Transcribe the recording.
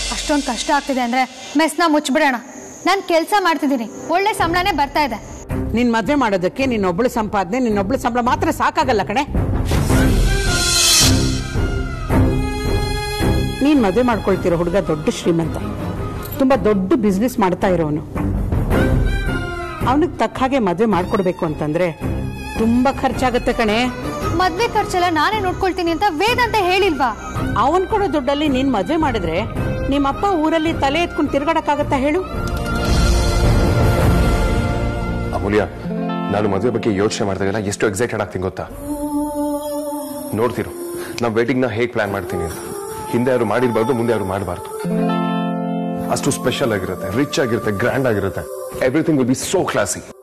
ಅಷ್ಟೊಂದು ಕಷ್ಟ ಆಗ್ತಿದೆ ಅಂದ್ರೆ ಮೆಸ್ನ ಮುಚ್ಚಿಬಿಡೋಣ ನಾನು ಕೆಲಸ ಮಾಡ್ತಿದ್ದೀನಿ ಒಳ್ಳೆ ಸಂಬಳನೇ ಬರ್ತಾ ಇದೆ ನಿನ್ ಮದ್ವೆ ಮಾಡೋದಕ್ಕೆ ನಿನ್ನೊಬ್ಳು ಸಂಪಾದನೆ ನಿನ್ನೊಬ್ಳು ಸಂಬಳ ಮಾತ್ರ ಸಾಕಾಗಲ್ಲ ಕಣೆ ನೀನ್ ಮದ್ವೆ ಮಾಡ್ಕೊಳ್ತಿರೋ ಹುಡುಗ ದೊಡ್ಡ ಶ್ರೀಮಂತ ತುಂಬಾ ದೊಡ್ಡ ಬಿಸ್ನೆಸ್ ಮಾಡ್ತಾ ಇರೋನು ಅವನಿಗೆ ತಕ್ಕ ಹಾಗೆ ಮದ್ವೆ ಮಾಡ್ಕೊಡ್ಬೇಕು ಅಂತಂದ್ರೆ ತುಂಬಾ ಖರ್ಚಾಗತ್ತೆ ಕಣೆ ಮದ್ವೆ ಖರ್ಚೆಲ್ಲ ನಾನೇ ನೋಡ್ಕೊಳ್ತೀನಿ ಅಂತ ವೇದಾಂತ ಹೇಳಿಲ್ವಾ ಅವನ್ ಕೊಡೋ ದುಡ್ಡಲ್ಲಿ ನೀನ್ ಮದ್ವೆ ಮಾಡಿದ್ರೆ ನಿಮ್ಮಪ್ಪ ಊರಲ್ಲಿ ತಲೆ ಎತ್ಕೊಂಡು ತಿರ್ಗಾಡಕ್ಕಾಗತ್ತಾ ಹೇಳು ಅಮೂಲ್ಯ ನಾನು ಮದುವೆ ಬಗ್ಗೆ ಯೋಚನೆ ಮಾಡಿದಾಗೆಲ್ಲ ಎಷ್ಟು ಎಕ್ಸೈಟೆಡ್ ಆಗ್ತೀನಿ ಗೊತ್ತಾ ನೋಡ್ತಿರು ನಾವು ವೆಡ್ಡಿಂಗ್ನ ಹೇಗೆ ಪ್ಲಾನ್ ಮಾಡ್ತೀನಿ ಅಂತ ಹಿಂದೆ ಯಾರು ಮಾಡಿರ್ಬಾರ್ದು ಮುಂದೆ ಯಾರು ಮಾಡಬಾರ್ದು ಅಷ್ಟು ಸ್ಪೆಷಲ್ ಆಗಿರುತ್ತೆ ರಿಚ್ ಆಗಿರುತ್ತೆ ಗ್ರ್ಯಾಂಡ್ ಆಗಿರುತ್ತೆ everything will be so classy